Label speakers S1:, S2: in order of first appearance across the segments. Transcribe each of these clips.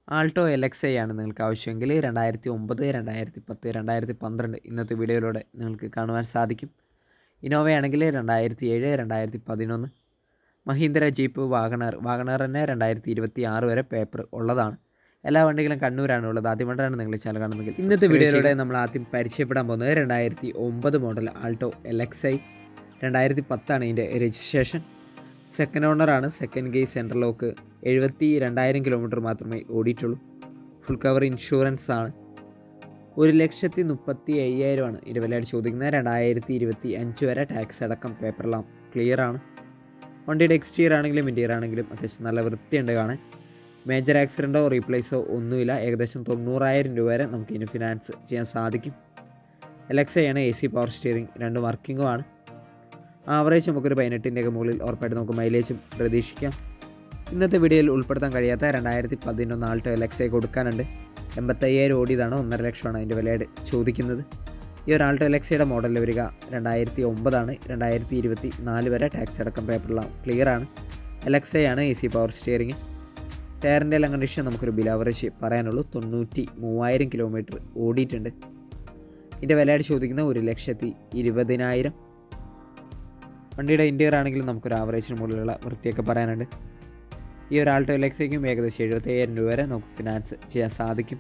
S1: Alto L X I ആണ് നിങ്ങൾക്ക് ആവശ്യമെങ്കിൽ രണ്ടായിരത്തി ഒമ്പത് രണ്ടായിരത്തി പത്ത് രണ്ടായിരത്തി പന്ത്രണ്ട് ഇന്നത്തെ വീഡിയോയിലൂടെ നിങ്ങൾക്ക് കാണുവാൻ സാധിക്കും ഇന്നോവയാണെങ്കിൽ രണ്ടായിരത്തി ഏഴ് രണ്ടായിരത്തി പതിനൊന്ന് മഹീന്ദ്ര ജീപ്പ് വാഗണർ വാഗണർ തന്നെ രണ്ടായിരത്തി ഇരുപത്തി ആറ് വരെ പേപ്പർ ഉള്ളതാണ് എല്ലാ വണ്ടികളും കണ്ണൂരാണ് ഉള്ളത് ആദ്യമായിട്ടാണ് നിങ്ങൾ ചാനൽ കാണുന്നതെങ്കിൽ ഇന്നത്തെ വീഡിയോയിലൂടെ നമ്മൾ ആദ്യം പരിചയപ്പെടാൻ പോകുന്നത് രണ്ടായിരത്തി ഒമ്പത് model Alto L X I രണ്ടായിരത്തി പത്താണ് ഇതിൻ്റെ രജിസ്ട്രേഷൻ സെക്കൻഡ് ഓണറാണ് സെക്കൻഡ് ഗേജ് സെൻട്രൽ ലോക്ക് എഴുപത്തി രണ്ടായിരം കിലോമീറ്റർ മാത്രമേ ഓടിയിട്ടുള്ളൂ ഫുൾ കവർ ഇൻഷുറൻസ് ആണ് ഒരു ലക്ഷത്തി മുപ്പത്തി അയ്യായിരമാണ് ഇതിൻ്റെ വിലയായിട്ട് ചോദിക്കുന്നത് രണ്ടായിരത്തി ഇരുപത്തി അഞ്ച് വരെ ടാക്സ് അടക്കം പേപ്പറെല്ലാം ക്ലിയർ ആണ് വണ്ടിയുടെ എക്സ്റ്റീരിയർ ആണെങ്കിലും ഇൻറ്റീരിയർ ആണെങ്കിലും അത്യാവശ്യം നല്ല വൃത്തിയുണ്ട് കാണാൻ മേജർ ആക്സിഡൻറ്റോ റീപ്ലേസോ ഒന്നുമില്ല ഏകദേശം തൊണ്ണൂറായിരം രൂപ വരെ നമുക്ക് ഇതിന് ഫിനാൻസ് ചെയ്യാൻ സാധിക്കും എലക്സയാണ് എ സി പവർ സ്റ്റിയറിംഗ് രണ്ട് വർക്കിങ്ങുമാണ് ആവറേജ് നമുക്കൊരു പതിനെട്ടിൻ്റെയൊക്കെ മുകളിൽ ഉറപ്പായിട്ട് നമുക്ക് മൈലേജും പ്രതീക്ഷിക്കാം ഇന്നത്തെ വീഡിയോയിൽ ഉൾപ്പെടുത്താൻ കഴിയാത്ത രണ്ടായിരത്തി പതിനൊന്ന് ആൾട്ടോ എലക്സയെ കൊടുക്കാനുണ്ട് എൺപത്തയ്യായിരം ഓടിയതാണ് ഒന്നര ലക്ഷമാണ് അതിൻ്റെ വിലയുടെ ചോദിക്കുന്നത് ഈ ഒരു ആൾട്ടോ എലക്സയുടെ മോഡലിൽ വരിക രണ്ടായിരത്തി ഒമ്പതാണ് രണ്ടായിരത്തി ഇരുപത്തി നാല് വരെ ടാക്സ് അടക്കം പേപ്പറെല്ലാം ക്ലിയർ ആണ് എലക്സയാണ് എ സി പവർ സ്റ്റിയറിംഗ് ടയറിൻ്റെ എല്ലാം കണ്ടീഷൻ നമുക്കൊരു ബിലാവറേജ് പറയാനുള്ളൂ തൊണ്ണൂറ്റി മൂവായിരം കിലോമീറ്റർ ഓടിയിട്ടുണ്ട് ഇതിൻ്റെ വിലയായിട്ട് ചോദിക്കുന്ന ഒരു ലക്ഷത്തി ഇരുപതിനായിരം വണ്ടിയുടെ ഇൻറ്റീരിയർ ആണെങ്കിലും നമുക്കൊരു ആവറേജിന് മുകളിലുള്ള വൃത്തിയൊക്കെ പറയാനുണ്ട് ഈ ഒരു ആൾട്ടോ എലക്സയ്ക്കും ഏകദേശം എഴുപത്തയ്യായിരം രൂപ വരെ നമുക്ക് ഫിനാൻസ് ചെയ്യാൻ സാധിക്കും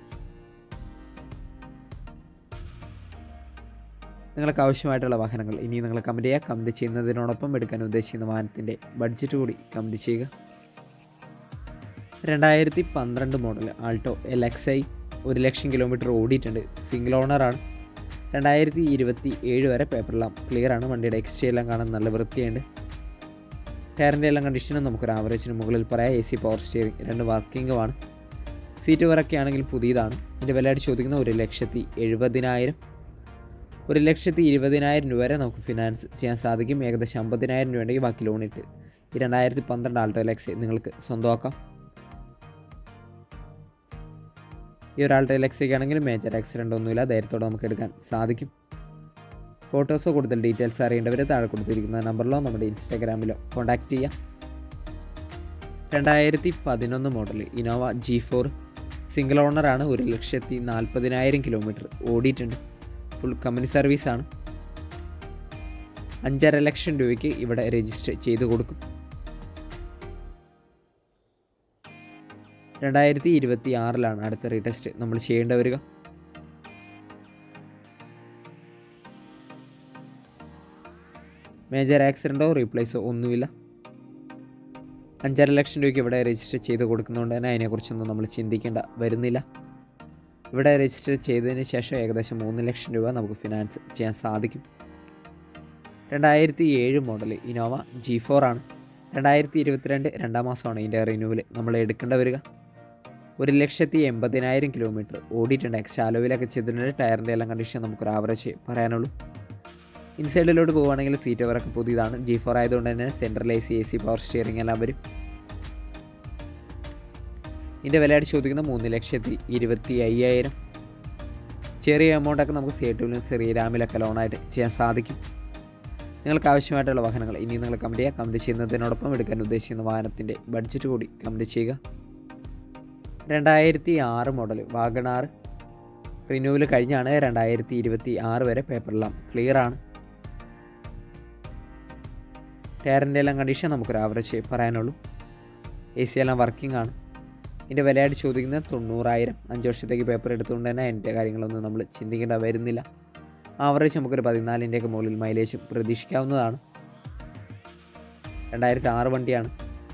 S1: നിങ്ങൾക്ക് ആവശ്യമായിട്ടുള്ള വാഹനങ്ങൾ ഇനി നിങ്ങൾ കമൻറ്റ് ചെയ്യുക കമൻറ്റ് ചെയ്യുന്നതിനോടൊപ്പം എടുക്കാൻ ഉദ്ദേശിക്കുന്ന വാഹനത്തിൻ്റെ ബഡ്ജറ്റ് കൂടി കമൻറ്റ് ചെയ്യുക രണ്ടായിരത്തി പന്ത്രണ്ട് model Alto L X I ഒരു ലക്ഷം കിലോമീറ്റർ ഓടിയിട്ടുണ്ട് സിംഗിൾ ഓണറാണ് രണ്ടായിരത്തി ഇരുപത്തി ഏഴ് വരെ പേപ്പറെല്ലാം ക്ലിയർ ആണ് വണ്ടിയുടെ എക്സ്ട്രീ എല്ലാം കാണാൻ നല്ല വൃത്തിയുണ്ട് ടയറിൻ്റെ എല്ലാം കണ്ടീഷനും നമുക്കൊരു ആവറേജിന് മുകളിൽ പറയാം എ സി പവർ സ്റ്റിയറിംഗ് രണ്ട് വർക്കിംഗുമാണ് സീറ്റ് വരൊക്കെ ആണെങ്കിൽ പുതിയതാണ് ഇതിൻ്റെ വിലയായിട്ട് ചോദിക്കുന്ന ഒരു ലക്ഷത്തി എഴുപതിനായിരം ഒരു ലക്ഷത്തി ഇരുപതിനായിരം രൂപ വരെ നമുക്ക് ഫിനാൻസ് ചെയ്യാൻ സാധിക്കും ഏകദേശം അമ്പതിനായിരം രൂപ ഉണ്ടെങ്കിൽ ബാക്കി ലോൺ ഇട്ട് ഈ രണ്ടായിരത്തി പന്ത്രണ്ട് ആൾട്ടോ എലക്സ് നിങ്ങൾക്ക് സ്വന്തമാക്കാം ഈ ഒരാളുടെ എലക്സയ്ക്ക് ആണെങ്കിലും മേജർ ആക്സിഡൻ്റ് ഒന്നുമില്ല ധൈര്യത്തോടെ നമുക്ക് എടുക്കാൻ സാധിക്കും ഫോട്ടോസോ കൂടുതൽ ഡീറ്റെയിൽസ് അറിയേണ്ടവർ താഴെ കൊടുത്തിരിക്കുന്ന നമ്പറിലോ നമ്മുടെ ഇൻസ്റ്റാഗ്രാമിലോ കോൺടാക്റ്റ് ചെയ്യാം രണ്ടായിരത്തി പതിനൊന്ന് model Innova G four single ഓണറാണ് ഒരു ലക്ഷത്തി നാൽപ്പതിനായിരം കിലോമീറ്റർ ഓടിയിട്ടുണ്ട് ഫുൾ കമ്പനി സർവീസാണ് അഞ്ചര ലക്ഷം രൂപയ്ക്ക് ഇവിടെ രജിസ്റ്റർ ചെയ്ത് കൊടുക്കും രണ്ടായിരത്തി ഇരുപത്തി ആറിലാണ് അടുത്ത റീടെസ്റ്റ് നമ്മൾ ചെയ്യേണ്ട വരിക മേജർ ആക്സിഡൻറ്റോ റീപ്ലേസോ ഒന്നുമില്ല അഞ്ചര ലക്ഷം രൂപയ്ക്ക് ഇവിടെ രജിസ്റ്റർ ചെയ്ത് കൊടുക്കുന്നതുകൊണ്ട് തന്നെ അതിനെക്കുറിച്ചൊന്നും നമ്മൾ ചിന്തിക്കേണ്ട വരുന്നില്ല ഇവിടെ രജിസ്റ്റർ ചെയ്തതിന് ശേഷം ഏകദേശം മൂന്ന് ലക്ഷം രൂപ നമുക്ക് ഫിനാൻസ് ചെയ്യാൻ സാധിക്കും രണ്ടായിരത്തി ഏഴ് മോഡൽ ഇനോവ ജി ഫോർ ആണ് രണ്ടായിരത്തി ഇരുപത്തിരണ്ട് രണ്ടാം മാസമാണ് ഇതിൻ്റെ റിന്യൂവൽ നമ്മൾ എടുക്കേണ്ട വരിക ഒരു ലക്ഷത്തി എൺപതിനായിരം കിലോമീറ്റർ ഓടിയിട്ടുണ്ട് എക്സ്ട്രാ അലോവിലൊക്കെ ചെയ്തിട്ടുണ്ട് ടയറിൻ്റെ എല്ലാം കണ്ടീഷൻ നമുക്കൊരു ആവറേജ് പറയാനുള്ളൂ ഇൻസൈഡിലോട്ട് പോവുകയാണെങ്കിൽ സീറ്റ് കവറൊക്കെ പുതിയതാണ് ജി ഫോർ ആയതുകൊണ്ട് തന്നെ central A C A C power steering എല്ലാം വരും ഇതിൻ്റെ വിലയായിട്ട് ചോദിക്കുന്ന മൂന്ന് ലക്ഷത്തി ഇരുപത്തി അയ്യായിരം ചെറിയ എമൗണ്ടൊക്കെ നമുക്ക് സേറ്റുവിലും ശ്രീരാമിലൊക്കെ ലോണായിട്ട് ചെയ്യാൻ സാധിക്കും നിങ്ങൾക്ക് ആവശ്യമായിട്ടുള്ള വാഹനങ്ങൾ ഇനി നിങ്ങൾ കമൻറ്റ് ചെയ്യുക കമൻറ്റ് ചെയ്യുന്നതിനോടൊപ്പം എടുക്കാൻ ഉദ്ദേശിക്കുന്ന വാഹനത്തിൻ്റെ ബഡ്ജറ്റ് കൂടി കമൻറ്റ് ചെയ്യുക രണ്ടായിരത്തി ആറ് മോഡൽ വാഗണാർ റിന്യൂവൽ കഴിഞ്ഞാണ് രണ്ടായിരത്തി ഇരുപത്തി ആറ് വരെ പേപ്പറെല്ലാം ക്ലിയർ ആണ് ടയറിൻ്റെ എല്ലാം കണ്ടീഷൻ നമുക്കൊരു ആവറേജ് പറയാനുള്ളൂ എ സി എല്ലാം വർക്കിംഗ് ആണ് ഇതിൻ്റെ വിലയായിട്ട് ചോദിക്കുന്നത് തൊണ്ണൂറായിരം അഞ്ച് വർഷത്തേക്ക് പേപ്പർ എടുത്തുകൊണ്ട് തന്നെ അതിൻ്റെ കാര്യങ്ങളൊന്നും നമ്മൾ ചിന്തിക്കേണ്ട വരുന്നില്ല ആവറേജ് നമുക്കൊരു പതിനാലിൻ്റെയൊക്കെ മുകളിൽ മൈലേജ് പ്രതീക്ഷിക്കാവുന്നതാണ് രണ്ടായിരത്തി ആറ് വണ്ടിയാണ്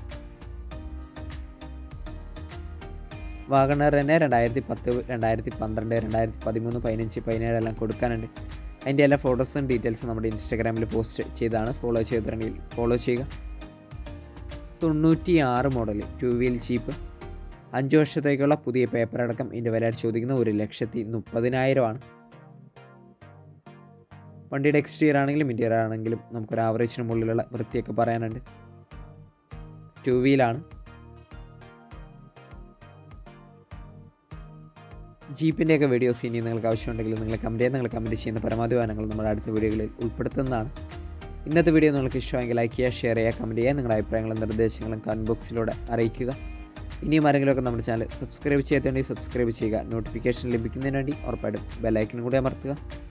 S1: വാഗണർ തന്നെ രണ്ടായിരത്തി പത്ത് രണ്ടായിരത്തി പന്ത്രണ്ട് രണ്ടായിരത്തി പതിമൂന്ന് പതിനഞ്ച് പതിനേഴ് എല്ലാം കൊടുക്കാനുണ്ട് അതിൻ്റെ എല്ലാ ഫോട്ടോസും ഡീറ്റെയിൽസും നമ്മുടെ ഇൻസ്റ്റാഗ്രാമിൽ പോസ്റ്റ് ചെയ്താണ് ഫോളോ ചെയ്തിട്ടുണ്ടെങ്കിൽ ഫോളോ ചെയ്യുക തൊണ്ണൂറ്റി ആറ് മോഡൽ ടു വീൽ ജീപ്പ് അഞ്ച് വർഷത്തേക്കുള്ള പുതിയ പേപ്പർ അടക്കം ഇതിൻ്റെ വില ചോദിക്കുന്ന ഒരു ലക്ഷത്തി മുപ്പതിനായിരമാണ് വണ്ടിയുടെ എക്സ്റ്റീരിയർ ആണെങ്കിലും ഇൻറ്റീരിയർ ആണെങ്കിലും നമുക്കൊരു ആവറേജിന് മുകളിലുള്ള വൃത്തിയൊക്കെ പറയാനുണ്ട് ടു വീലാണ് ജീപ്പിൻ്റെയൊക്കെ വീഡിയോസ് ഇനി നിങ്ങൾക്ക് ആവശ്യമുണ്ടെങ്കിൽ നിങ്ങൾ കമൻറ്റ് ചെയ്യാൻ നിങ്ങൾ കമൻറ്റ് ചെയ്യുന്ന പരമാവധി വാഹനങ്ങൾ നമ്മുടെ അടുത്ത വീഡിയോകളിൽ ഉൾപ്പെടുത്തുന്നതാണ് ഇന്നത്തെ വീഡിയോ നിങ്ങൾക്ക് ഇഷ്ടമെങ്കിൽ ലൈക്ക് ചെയ്യുക ഷെയർ ചെയ്യുക കമൻറ്റ് ചെയ്യുക നിങ്ങളുടെ അഭിപ്രായങ്ങളും നിർദ്ദേശങ്ങളും കമൻറ്റ് ബോക്സിലൂടെ അറിയിക്കുക ഇനിയും ആരെങ്കിലുമൊക്കെ നമ്മുടെ ചാനൽ സബ്സ്ക്രൈബ് ചെയ്യാത്തതുണ്ടെങ്കിൽ സബ്സ്ക്രൈബ് ചെയ്യുക നോട്ടിഫിക്കേഷൻ ലഭിക്കുന്നതിന് വേണ്ടി ഉറപ്പായിട്ടും ബെല്ലൈക്കനും കൂടി അമർത്തുക